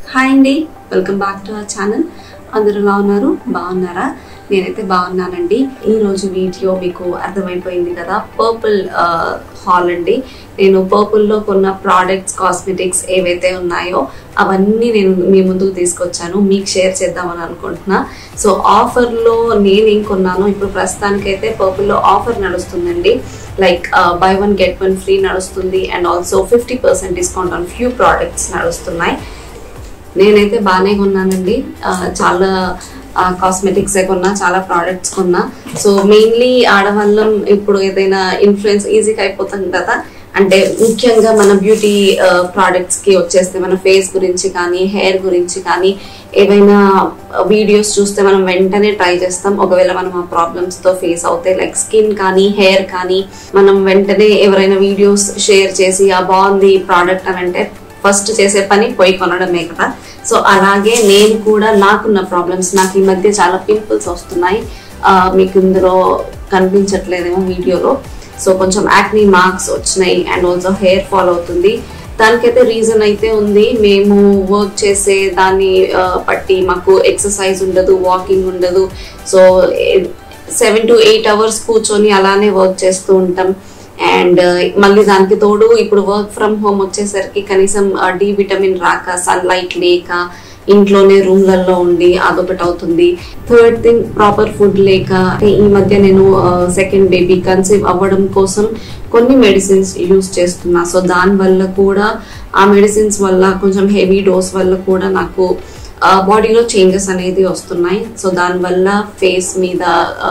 hi అండి welcome back to our channel అందరూ ఎలా ఉన్నారు బాగున్నారా నేనైతే బాగున్నానండి ఈ రోజు వీడియో మీకు అర్థమైపోయింది కదా పర్పుల్ హాల్ అండి నేను పర్పుల్లో కొన్న ప్రోడక్ట్స్ కాస్మెటిక్స్ ఏవైతే ఉన్నాయో అవన్నీ నేను మీ ముందుకు తీసుకొచ్చాను మీకు షేర్ చేద్దామని అనుకుంటున్నా సో ఆఫర్లో నేనేం కొన్నానో ఇప్పుడు ప్రస్తుతానికైతే పర్పుల్లో ఆఫర్ నడుస్తుందండి like buy one get one free నడుస్తుంది and also fifty percent discount on few products నడుస్తున్నాయి నేనైతే బాగానే కొన్నానండి ఆ, చాలా కాస్మెటిక్స్ కొన్నా చాలా ప్రోడక్ట్స్ కొన్నా సో మెయిన్లీ ఆడవాళ్ళం ఇప్పుడు ఏదైనా ఇన్ఫ్లుయెన్స్ ఈజీగా అయిపోతుంది కదా అంటే ముఖ్యంగా మన బ్యూటీ ప్రోడక్ట్స్ కి వచ్చేస్తే మన ఫేస్ గురించి కానీ హెయిర్ గురించి కానీ ఏవైనా వీడియోస్ చూస్తే మనం వెంటనే ట్రై చేస్తాం ఒకవేళ మనం ఆ ప్రాబ్లమ్స్ తో ఫేస్ అవుతాయి లైక్ స్కిన్ కానీ హెయిర్ కానీ మనం వెంటనే ఎవరైనా వీడియోస్ షేర్ చేసి ఆ బాగుంది ప్రోడక్ట్ అని అంటే ఫస్ట్ చేసే పని పోయి కొనడమే కదా సో అలాగే నేను కూడా నాకున్న ప్రాబ్లమ్స్ నాకు ఈ మధ్య చాలా పింపుల్స్ వస్తున్నాయి ఆ, మీకు ఇందులో కనిపించట్లేదేమో వీడియోలో సో కొంచెం యాక్నీ మార్క్స్ వచ్చినాయి అండ్ ఆల్సో హెయిర్ ఫాల్ అవుతుంది దానికైతే రీజన్ అయితే ఉంది మేము వర్క్ చేసే దాన్ని ఆ, బట్టి మాకు ఎక్సర్సైజ్ ఉండదు వాకింగ్ ఉండదు so seven to eight hours కూర్చొని అలానే వర్క్ చేస్తూ ఉంటాం అండ్ మళ్ళీ దానికి తోడు ఇప్పుడు వర్క్ ఫ్రమ్ హోమ్ వచ్చేసరికి కనీసం డి విటమిన్ రాక సన్లైట్ లేక ఇంట్లోనే రూమ్లలో ఉండి అదొకటి అవుతుంది థర్డ్ థింగ్ ప్రాపర్ ఫుడ్ లేక అంటే ఈ మధ్య నేను సెకండ్ బేబీ కన్సీవ్ అవ్వడం కోసం కొన్ని మెడిసిన్స్ యూస్ చేస్తున్నా సో దాని వల్ల కూడా ఆ మెడిసిన్స్ వల్ల కొంచెం హెవీ డోస్ వల్ల కూడా నాకు బాడీలో చేంజెస్ అనేది వస్తున్నాయి సో దానివల్ల ఫేస్ మీద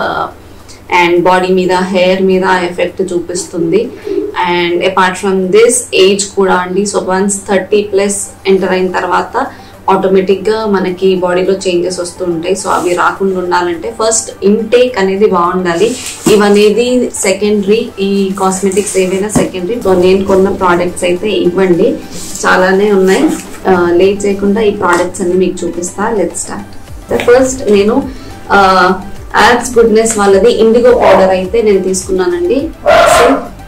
అండ్ బాడీ మీద హెయిర్ మీద ఎఫెక్ట్ చూపిస్తుంది and apart from this age కూడా అండి so once thirty plus enter అయిన తర్వాత ఆటోమేటిక్గా మనకి బాడీలో చేంజెస్ వస్తూ ఉంటాయి సో అవి రాకుండా ఉండాలంటే ఫస్ట్ ఇంటేక్ అనేది బాగుండాలి ఇవనేది సెకండరీ ఈ కాస్మెటిక్స్ ఏవైనా సెకండరీ సో నేను కొన్న ప్రోడక్ట్స్ అయితే ఇవ్వండి చాలానే ఉన్నాయి లేట్ చేయకుండా ఈ ప్రోడక్ట్స్ అన్ని మీకు చూపిస్తా లెట్ స్టార్ట్ ఫస్ట్ నేను యాడ్స్ గుడ్నెస్ వాళ్ళది ఇండిగో పౌడర్ అయితే నేను తీసుకున్నానండి సో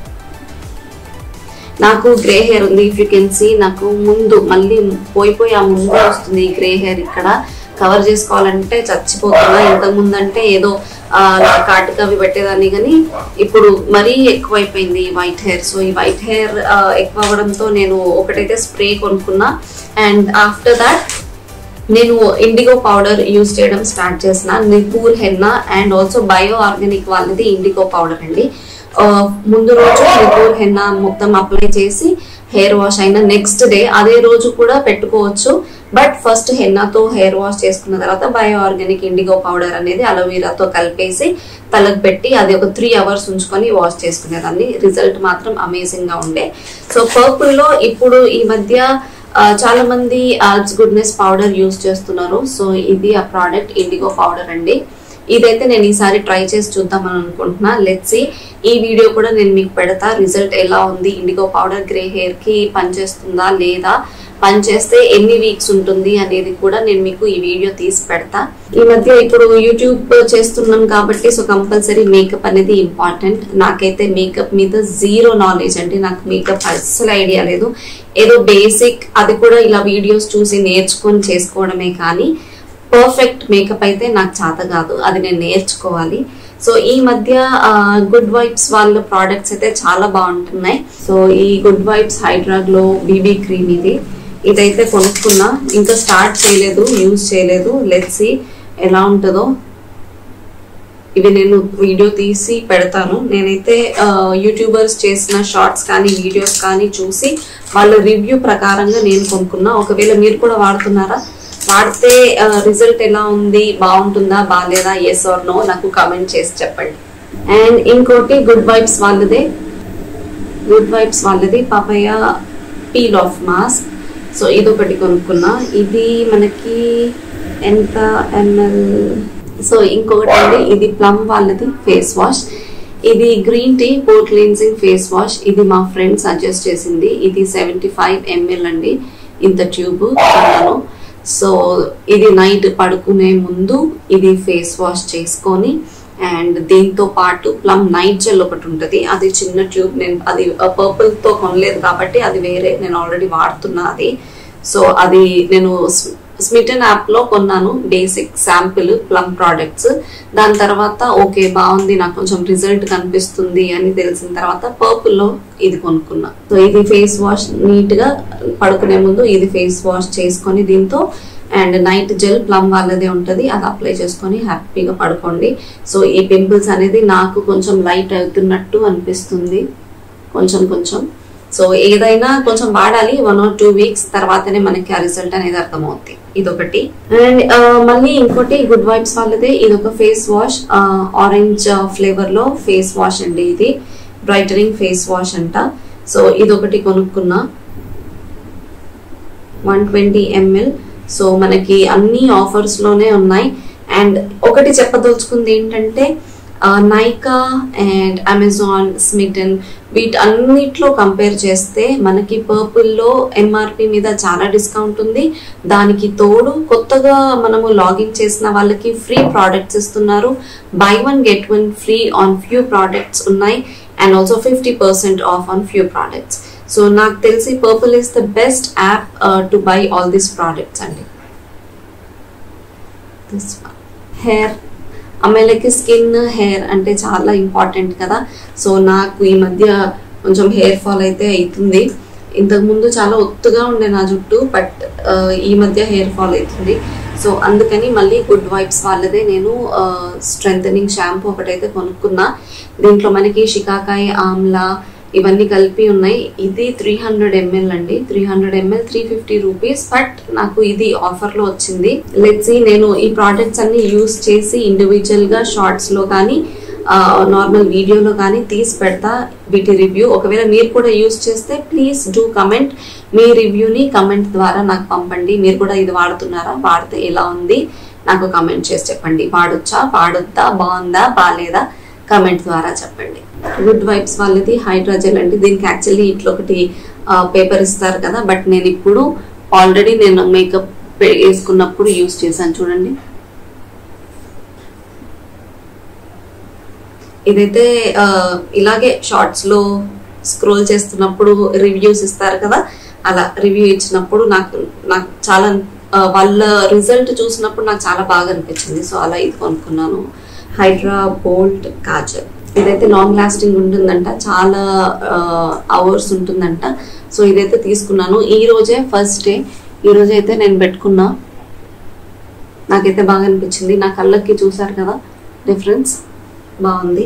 నాకు గ్రే హెయిర్ ఉంది ఇఫ్ యూ కెన్ సీ నాకు ముందు మళ్ళీ పోయి పోయి ఆ ముందు వస్తుంది ఈ గ్రే హెయిర్ ఇక్కడ కవర్ చేసుకోవాలంటే చచ్చిపోతున్నా ఇంతకు ముందు అంటే ఏదో ఆ, నా కాటుక అవి పెట్టేదాన్ని కానీ ఇప్పుడు మరీ ఎక్కువైపోయింది ఈ వైట్ హెయిర్ సో ఈ వైట్ హెయిర్ ఎక్కువ అవ్వడంతో నేను ఒకటైతే స్ప్రే కొనుక్కున్నా అండ్ ఆఫ్టర్ దాట్ నేను ఇండిగో పౌడర్ యూస్ చేయడం స్టార్ట్ చేసిన Nipur henna and also bio organic వాళ్ళది ఇండిగో పౌడర్ అండి ఆ, ముందు రోజు నిపూర్ హెన్నా మొత్తం అప్లై చేసి హెయిర్ వాష్ అయిన నెక్స్ట్ డే అదే రోజు కూడా పెట్టుకోవచ్చు బట్ ఫస్ట్ హెన్నాతో హెయిర్ వాష్ చేసుకున్న తర్వాత బయో ఆర్గానిక్ ఇండిగో పౌడర్ అనేది అలోవీరాతో కలిపేసి తలకు పెట్టి అది ఒక త్రీ అవర్స్ ఉంచుకొని వాష్ చేసుకునేదాన్ని రిజల్ట్ మాత్రం అమేజింగ్ గా ఉండే సో పర్పుల్ లో ఇప్పుడు ఈ మధ్య ఆ, చాలా మంది ఆల్స్ గుడ్నెస్ పౌడర్ యూస్ చేస్తున్నారు సో ఇది ఆ ప్రోడక్ట్ ఇండిగో పౌడర్ అండి ఇదైతే నేను ఈసారి ట్రై చేసి చూద్దామని అనుకుంటున్నా లెట్స్ ఈ వీడియో కూడా నేను మీకు పెడతా రిజల్ట్ ఎలా ఉంది ఇండిగో పౌడర్ గ్రే హెయిర్ కి పనిచేస్తుందా లేదా పనిచేస్తే ఎన్ని వీక్స్ ఉంటుంది అనేది కూడా నేను మీకు ఈ వీడియో తీసి పెడతా ఈ మధ్య ఇప్పుడు యూట్యూబ్ చేస్తున్నాం కాబట్టి సో కంపల్సరీ మేకప్ అనేది ఇంపార్టెంట్ నాకైతే మేకప్ మీద జీరో నాలెడ్జ్ అండి నాకు మేకప్ అస్సలు ఐడియా లేదు ఏదో బేసిక్ అది కూడా ఇలా వీడియోస్ చూసి నేర్చుకొని చేసుకోవడమే కానీ పర్ఫెక్ట్ మేకప్ అయితే నాకు చేత కాదు అది నేను నేర్చుకోవాలి సో ఈ మధ్య గుడ్ వైబ్స్ వాళ్ళ ప్రోడక్ట్స్ అయితే చాలా బాగుంటున్నాయి సో ఈ good vibes hydra glow BB cream ఇది ఇదైతే కొనుక్కున్నా ఇంకా స్టార్ట్ చేయలేదు యూజ్ చేయలేదు లెట్స్ ఎలా ఉంటుందో ఇవి నేను వీడియో తీసి పెడతాను నేనైతే యూట్యూబర్స్ చేసిన షార్ట్స్ కానీ వీడియోస్ కానీ చూసి వాళ్ళ రివ్యూ ప్రకారంగా నేను కొనుక్కున్నా ఒకవేళ మీరు కూడా వాడుతున్నారా వాడితే రిజల్ట్ ఎలా ఉంది బాగుంటుందా బాగాలేదా ఎస్ ఆర్ నో నాకు కామెంట్ చేసి చెప్పండి అండ్ ఇంకోటి గుడ్ వైబ్స్ వాళ్ళదే గుడ్ వైబ్స్ వాళ్ళది papaya peel off mask so ఇది ఒకటి కొనుక్కున్నా ఇది మనకి ఎంత ఎంఎల్ సో ఇంకొకటి అండి ఇది ప్లమ్ వాళ్ళది ఫేస్ వాష్ ఇది green tea pore cleansing face wash ఇది మా ఫ్రెండ్ సజెస్ట్ చేసింది ఇది సెవెంటీ ఫైవ్ ఎంఎల్ అండి ఇంత ట్యూబ్ కొన్నాను సో ఇది నైట్ పడుకునే ముందు ఇది ఫేస్ వాష్ చేసుకొని అండ్ దీంతో పాటు ప్లమ్ నైట్ జెల్ ఒకటి ఉంటుంది అది చిన్న ట్యూబ్ నేను అది పర్పుల్ తో కొనలేదు కాబట్టి అది వేరే నేను ఆల్రెడీ వాడుతున్నా అది సో అది నేను స్మిటన్ యాప్ లో కొన్నాను బేసిక్ శాంపిల్ ప్లమ్ ప్రోడక్ట్స్ దాని తర్వాత ఓకే బాగుంది నాకు కొంచెం రిజల్ట్ కనిపిస్తుంది అని తెలిసిన తర్వాత పర్పుల్ లో ఇది కొనుక్కున్నా సో ఇది ఫేస్ వాష్ నీట్ గా పడుకునే ముందు ఇది ఫేస్ వాష్ చేసుకొని దీంతో అండ్ నైట్ జెల్ ప్లమ్ వాళ్ళదే ఉంటుంది అది అప్లై చేసుకొని హ్యాపీగా పడుకోండి సో ఈ పింపుల్స్ అనేది నాకు కొంచెం లైట్ అవుతున్నట్టు అనిపిస్తుంది కొంచెం కొంచెం సో ఏదైనా కొంచెం వాడాలి వన్ ఆర్ టూ వీక్స్ తర్వాతనే మనకి ఆ రిజల్ట్ అనేది అర్థమవుతుంది ఇదొకటి అండ్ మళ్ళీ ఇంకోటి గుడ్ వైబ్స్ వాళ్ళదే ఇది ఒక ఫేస్ వాష్ ఆరెంజ్ ఫ్లేవర్ లో ఫేస్ వాష్ అండి ఇది బ్రైటనింగ్ ఫేస్ వాష్ అంట సో ఇదొకటి కొనుక్కున్నా వన్ ట్వంటీ ఎంఎల్ సో మనకి అన్ని ఆఫర్స్ లోనే ఉన్నాయి అండ్ ఒకటి చెప్పదలుచుకుంది ఏంటంటే నైకా అండ్ అమెజాన్ స్మిటన్ వీటన్నిట్లో కంపేర్ చేస్తే మనకి పర్పుల్లో ఎంఆర్పి మీద చాలా డిస్కౌంట్ ఉంది దానికి తోడు కొత్తగా మనము లాగిన్ చేసిన వాళ్ళకి ఫ్రీ ప్రోడక్ట్స్ ఇస్తున్నారు buy one get one free on few products ఉన్నాయి and also fifty percent off on few products so నాకు తెలిసి purple is the best app to buy all these products అండి దిస్ హెయిర్ అమ్మాయిలకి skin hair అంటే చాలా important కదా so నాకు ఈ మధ్య కొంచెం హెయిర్ ఫాల్ అయితే అవుతుంది ఇంతకు ముందు చాలా ఒత్తుగా ఉండే నా జుట్టు బట్ ఈ మధ్య హెయిర్ ఫాల్ అవుతుంది సో అందుకని మళ్ళీ గుడ్ వైబ్స్ వాళ్ళదే నేను స్ట్రెంగ్ షాంపూ ఒకటైతే కొనుక్కున్నా దీంట్లో మనకి షికాకాయ ఆమ్లా ఇవన్నీ కలిపి ఉన్నాయి ఇది త్రీ హండ్రెడ్ ఎంఎల్ అండి three hundred ML three fifty rupees but నాకు ఇది ఆఫర్ లో వచ్చింది లెట్స్ నేను ఈ ప్రోడక్ట్స్ అన్ని యూస్ చేసి ఇండివిజువల్ గా షార్ట్స్ లో కానీ నార్మల్ వీడియోలో కానీ తీసి పెడతా వీటి రివ్యూ ఒకవేళ మీరు కూడా యూస్ చేస్తే ప్లీజ్ డూ కమెంట్ మీ రివ్యూని కమెంట్ ద్వారా నాకు పంపండి మీరు కూడా ఇది వాడుతున్నారా వాడితే ఎలా ఉంది నాకు కమెంట్ చేసి చెప్పండి వాడొచ్చా వాడొద్దా బాగుందా బాగాలేదా కమెంట్ ద్వారా చెప్పండి గుడ్ వైబ్స్ వాళ్ళది హైడ్రాజెల్ అండి దీనికి యాక్చువల్లీ ఇట్లా ఒకటి పేపర్ ఇస్తారు కదా బట్ నేను ఇప్పుడు ఆల్రెడీ నేను మేకప్ వేసుకున్నప్పుడు యూస్ చేశాను చూడండి ఇదైతే ఇలాగే షార్ట్స్ లో స్క్రోల్ చేస్తున్నప్పుడు రివ్యూస్ ఇస్తారు కదా అలా రివ్యూ ఇచ్చినప్పుడు నాకు నాకు చాలా వాళ్ళ రిజల్ట్ చూసినప్పుడు నాకు చాలా బాగా అనిపించింది సో అలా ఇది కొనుక్కున్నాను హైడ్రా బోల్ట్ కాజల్ ఇదైతే లాంగ్ లాస్టింగ్ ఉంటుందంట చాలా అవర్స్ ఉంటుందంట సో ఇదైతే తీసుకున్నాను ఈ రోజే ఫస్ట్ డే ఈ రోజే అయితే నేను పెట్టుకున్నా నాకైతే బాగా అనిపించింది నా కళ్ళకి చూసారు కదా డిఫరెన్స్ బాగుంది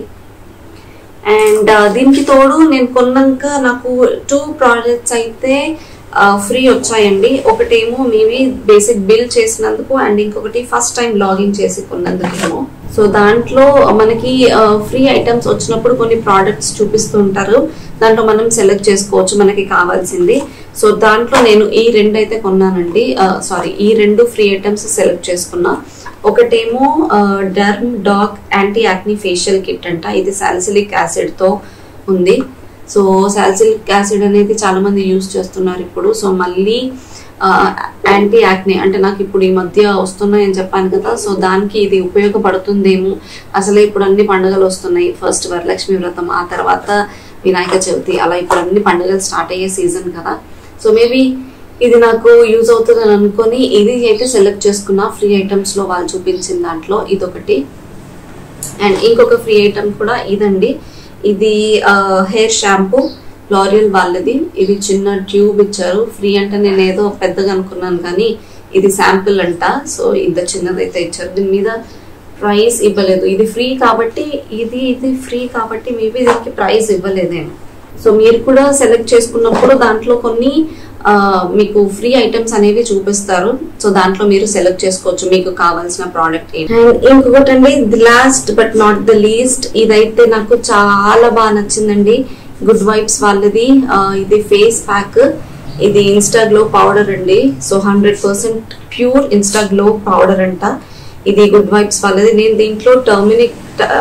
అండ్ దీనికి తోడు నేను కొన్నాక నాకు టూ ప్రోడక్ట్స్ అయితే ఫ్రీ వచ్చాయండి ఒకటేమో మేబీ బేసిక్ బిల్ చేసినందుకు అండ్ ఇంకొకటి ఫస్ట్ టైం లాగిన్ చేసి కొన్నందుకేమో సో దాంట్లో మనకి ఫ్రీ ఐటమ్స్ వచ్చినప్పుడు కొన్ని ప్రోడక్ట్స్ చూపిస్తూ ఉంటారు దాంట్లో మనం సెలెక్ట్ చేసుకోవచ్చు మనకి కావాల్సింది సో దాంట్లో నేను ఈ రెండు అయితే కొన్నానండి సారీ ఈ రెండు ఫ్రీ ఐటమ్స్ సెలెక్ట్ చేసుకున్నా ఒకటేమో డర్మ్ డాగ్ యాంటీ యాక్ని ఫేషియల్ కిట్ అంట ఇది సాల్సిలిక్ యాసిడ్ తో ఉంది సో సాల్సిలిక్ యాసిడ్ అనేది చాలా మంది యూస్ చేస్తున్నారు ఇప్పుడు సో మళ్ళీ యాంటీ యాక్ని అంటే నాకు ఇప్పుడు ఈ మధ్య వస్తున్నాయని చెప్పాను కదా సో దానికి ఇది ఉపయోగపడుతుందేమో అసలే ఇప్పుడు అన్ని పండుగలు వస్తున్నాయి ఫస్ట్ వరలక్ష్మి వ్రతం ఆ తర్వాత వినాయక చవితి అలా ఇప్పుడు అన్ని పండుగలు స్టార్ట్ అయ్యే సీజన్ కదా సో మేబీ ఇది నాకు యూజ్ అవుతుందని అనుకొని ఇది అయితే సెలెక్ట్ చేసుకున్నా ఫ్రీ ఐటమ్స్ లో వాళ్ళు చూపించిన దాంట్లో ఇదొకటి అండ్ ఇంకొక ఫ్రీ ఐటమ్ కూడా ఇదండి ఇది హెయిర్ షాంపూ లారియల్ వాళ్ళది ఇది చిన్న ట్యూబ్ ఇచ్చారు ఫ్రీ అంటే నేను ఏదో పెద్దగా అనుకున్నాను కానీ ఇది శాంపిల్ అంట సో ఇంత చిన్నదైతే ఇచ్చారు దీని మీద ప్రైస్ ఇవ్వలేదు ఇది ఫ్రీ కాబట్టి ఇది ఇది ఫ్రీ కాబట్టి మేబీ దీనికి ప్రైస్ ఇవ్వలేదేమో సో మీరు కూడా సెలెక్ట్ చేసుకున్నప్పుడు దాంట్లో కొన్ని మీకు ఫ్రీ ఐటమ్స్ అనేవి చూపిస్తారు సో దాంట్లో మీరు సెలెక్ట్ చేసుకోవచ్చు మీకు కావాల్సిన ప్రోడక్ట్ ఏంటి అండ్ ఇంకొకటి అండి the last but not the least ఇదైతే నాకు చాలా బాగా నచ్చిందండి గుడ్ వైబ్స్ వాళ్ళది ఇది ఫేస్ ప్యాక్ ఇది ఇన్స్టా గ్లో పౌడర్ అండి so hundred percent pure insta glow powder అంట ఇది గుడ్ వైబ్స్ వాళ్ళది నేను దీంట్లో టర్మినిక్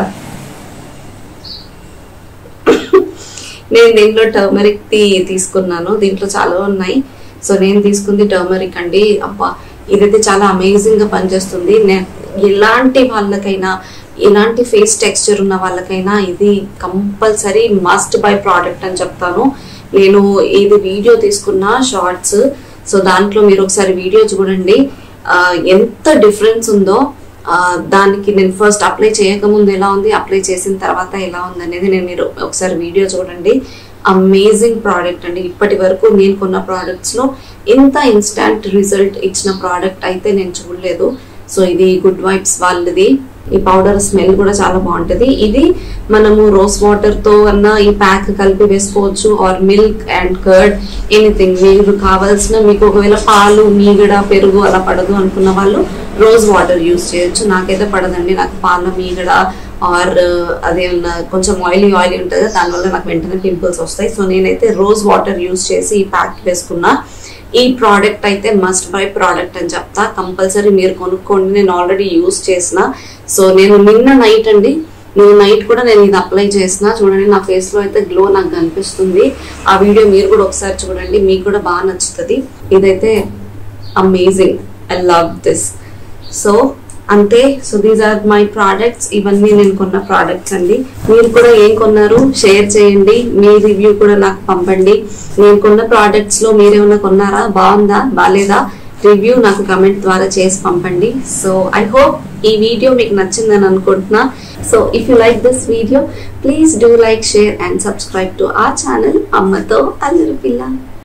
నేను దీంట్లో టర్మరిక్ ది తీసుకున్నాను దీంట్లో చాలా ఉన్నాయి సో నేను తీసుకుంది టర్మరిక్ అండి అబ్బా ఇదైతే చాలా అమేజింగ్ గా పనిచేస్తుంది నేను ఎలాంటి వాళ్ళకైనా ఎలాంటి ఫేస్ టెక్స్చర్ ఉన్న వాళ్ళకైనా ఇది కంపల్సరీ మస్ట్ బై ప్రోడక్ట్ అని చెప్తాను నేను ఇది వీడియో తీసుకున్న షార్ట్స్ సో దాంట్లో మీరు ఒకసారి వీడియో చూడండి ఆ, ఎంత డిఫరెన్స్ ఉందో ఆ, దానికి నేను ఫస్ట్ అప్లై చేయకముందు ఎలా ఉంది అప్లై చేసిన తర్వాత ఎలా ఉంది అనేది నేను మీరు ఒకసారి వీడియో చూడండి అమేజింగ్ ప్రోడక్ట్ అండి ఇప్పటి వరకు నేను కొన్న products లో ఇంత ఇన్స్టాంట్ రిజల్ట్ ఇచ్చిన ప్రోడక్ట్ అయితే నేను చూడలేదు సో ఇది గుడ్ వైబ్స్ వాళ్ళది ఈ పౌడర్ స్మెల్ కూడా చాలా బాగుంటది ఇది మనము రోజ్ వాటర్ తో అన్న ఈ ప్యాక్ కలిపి వేసుకోవచ్చు or milk and curd anything మీరు కావాల్సిన మీకు ఒకవేళ పాలు మీగడ పెరుగు అలా పడదు అనుకున్న వాళ్ళు రోజ్ వాటర్ యూస్ చేయొచ్చు నాకైతే పడదండి నాకు పాల మీగడ ఆర్ అదేమన్నా కొంచెం ఆయిలీ ఆయిలీ ఉంటుంది కదా, దానివల్ల నాకు వెంటనే పింపుల్స్ వస్తాయి సో నేనైతే రోజ్ వాటర్ యూస్ చేసి ఈ ప్యాక్ వేసుకున్నా ఈ ప్రోడక్ట్ అయితే మస్ట్ బై ప్రోడక్ట్ అని చెప్తా కంపల్సరీ మీరు కొనుక్కోండి నేను ఆల్రెడీ యూస్ చేసిన సో నేను నిన్న నైట్ అండి నేను నైట్ కూడా నేను ఇది అప్లై చేసిన చూడండి నా ఫేస్ లో అయితే గ్లో నాకు కనిపిస్తుంది ఆ వీడియో మీరు కూడా ఒకసారి చూడండి మీకు కూడా బాగా నచ్చుతుంది ఇదైతే amazing I love this so అంతే so these are my products ఇవన్నీ నేను కొన్న ప్రోడక్ట్స్ అండి మీరు కూడా ఏం కొన్నారు షేర్ చేయండి మీ రివ్యూ కూడా నాకు పంపండి నేను కొన్న ప్రోడక్ట్స్ లో మీరేమైనా కొన్నారా బాగుందా బాగాలేదా రివ్యూ నాకు కమెంట్ ద్వారా చేసి పంపండి సో ఐ హోప్ ఈ వీడియో మీకు నచ్చిందని అనుకుంటున్నా so if you like this video please do like share and subscribe to uh channel అమ్మతో అల్లరి పిల్ల